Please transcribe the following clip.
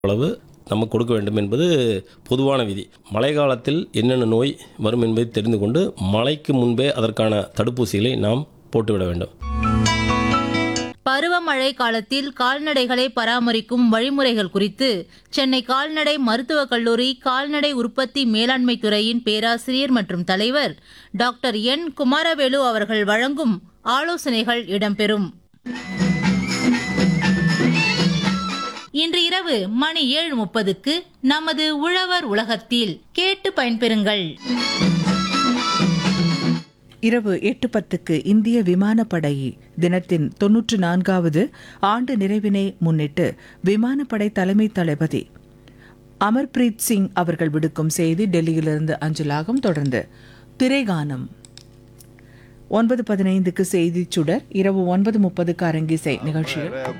அளவு நம்ம கொடுக்க வேண்டும் என்பது பொதுவான விதி மழை காலத்தில் என்னென்ன நோய் வரும் என்பதை தெரிந்து கொண்டு மழைக்கு முன்பே அதற்கான தடுப்பூசிகளை நாம் போட்டுவிட வேண்டும் பருவமழை காலத்தில் கால்நடைகளை பராமரிக்கும் வழிமுறைகள் குறித்து சென்னை கால்நடை மருத்துவக் கல்லூரி கால்நடை உற்பத்தி மேலாண்மை துறையின் பேராசிரியர் மற்றும் தலைவர் டாக்டர் என் குமாரவேலு அவர்கள் வழங்கும் ஆலோசனைகள் இடம்பெறும் இன்று இரவு மணி ஏழு முப்பதுக்கு நமது உழவர் உலகத்தில் கேட்டு பயன்பெறுங்கள் இரவு எட்டு பத்துக்கு இந்திய விமானப்படை தினத்தின் தொன்னூற்று நான்காவது ஆண்டு நிறைவினை முன்னிட்டு விமானப்படை தலைமை தளபதி அமர்பிரீத் சிங் அவர்கள் விடுக்கும் செய்தி டெல்லியிலிருந்து அஞ்சலாகும் தொடர்ந்து திரைகானம் ஒன்பது பதினைந்துக்கு செய்திச் சுடர் இரவு ஒன்பது முப்பதுக்கு அரங்கிசை நிகழ்ச்சியில்